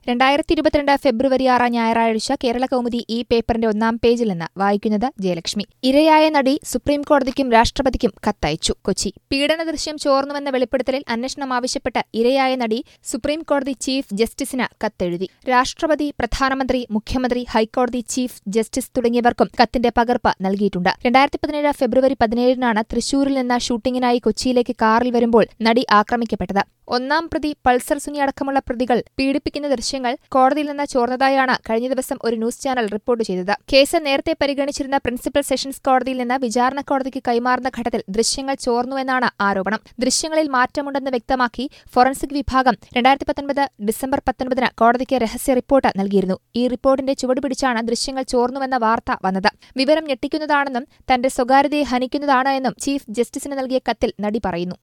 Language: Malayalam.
രണ്ടായിരത്തി ഇരുപത്തിരണ്ട് ഫെബ്രുവരി ആറ് ഞായറാഴ്ച കേരള കൗമുദി ഈ പേപ്പറിന്റെ ഒന്നാം പേജിൽ നിന്ന് വായിക്കുന്നത് ജയലക്ഷ്മി ഇരയായ നടി സുപ്രീംകോടതിക്കും രാഷ്ട്രപതിക്കും കത്തയച്ചു കൊച്ചി പീഡന ദൃശ്യം ചോർന്നുവെന്ന വെളിപ്പെടുത്തലിൽ അന്വേഷണം ആവശ്യപ്പെട്ട് ഇരയായ നടി സുപ്രീംകോടതി ചീഫ് ജസ്റ്റിസിന് കത്തെഴുതി രാഷ്ട്രപതി പ്രധാനമന്ത്രി മുഖ്യമന്ത്രി ഹൈക്കോടതി ചീഫ് ജസ്റ്റിസ് തുടങ്ങിയവർക്കും കത്തിന്റെ പകർപ്പ് നൽകിയിട്ടുണ്ട് രണ്ടായിരത്തി പതിനേഴ് ഫെബ്രുവരി പതിനേഴിനാണ് തൃശൂരിൽ നിന്ന് ഷൂട്ടിങ്ങിനായി കൊച്ചിയിലേക്ക് കാറിൽ വരുമ്പോൾ നടി ആക്രമിക്കപ്പെട്ടത് ഒന്നാം പ്രതി പൾസർ സുനി അടക്കമുള്ള പ്രതികൾ പീഡിപ്പിക്കുന്ന ദൃശ്യങ്ങൾ കോടതിയിൽ നിന്ന് ചോർന്നതായാണ് കഴിഞ്ഞ ദിവസം ഒരു ന്യൂസ് ചാനൽ റിപ്പോർട്ട് ചെയ്തത് കേസ് നേരത്തെ പരിഗണിച്ചിരുന്ന പ്രിൻസിപ്പൽ സെഷൻസ് കോടതിയിൽ നിന്ന് വിചാരണ കോടതിക്ക് കൈമാറുന്ന ഘട്ടത്തിൽ ദൃശ്യങ്ങൾ ചോർന്നുവെന്നാണ് ആരോപണം ദൃശ്യങ്ങളിൽ മാറ്റമുണ്ടെന്ന് വ്യക്തമാക്കി ഫോറൻസിക് വിഭാഗം രണ്ടായിരത്തി പത്തൊൻപത് ഡിസംബർ പത്തൊൻപതിന് കോടതിക്ക് രഹസ്യ റിപ്പോർട്ട് നൽകിയിരുന്നു ഈ റിപ്പോർട്ടിന്റെ ചുവടുപിടിച്ചാണ് ദൃശ്യങ്ങൾ ചോർന്നുവെന്ന വാർത്ത വന്നത് വിവരം ഞെട്ടിക്കുന്നതാണെന്നും തന്റെ സ്വകാര്യതയെ ഹനിക്കുന്നതാണ് എന്നും ചീഫ് ജസ്റ്റിസിന് നൽകിയ കത്തിൽ നടി പറയുന്നു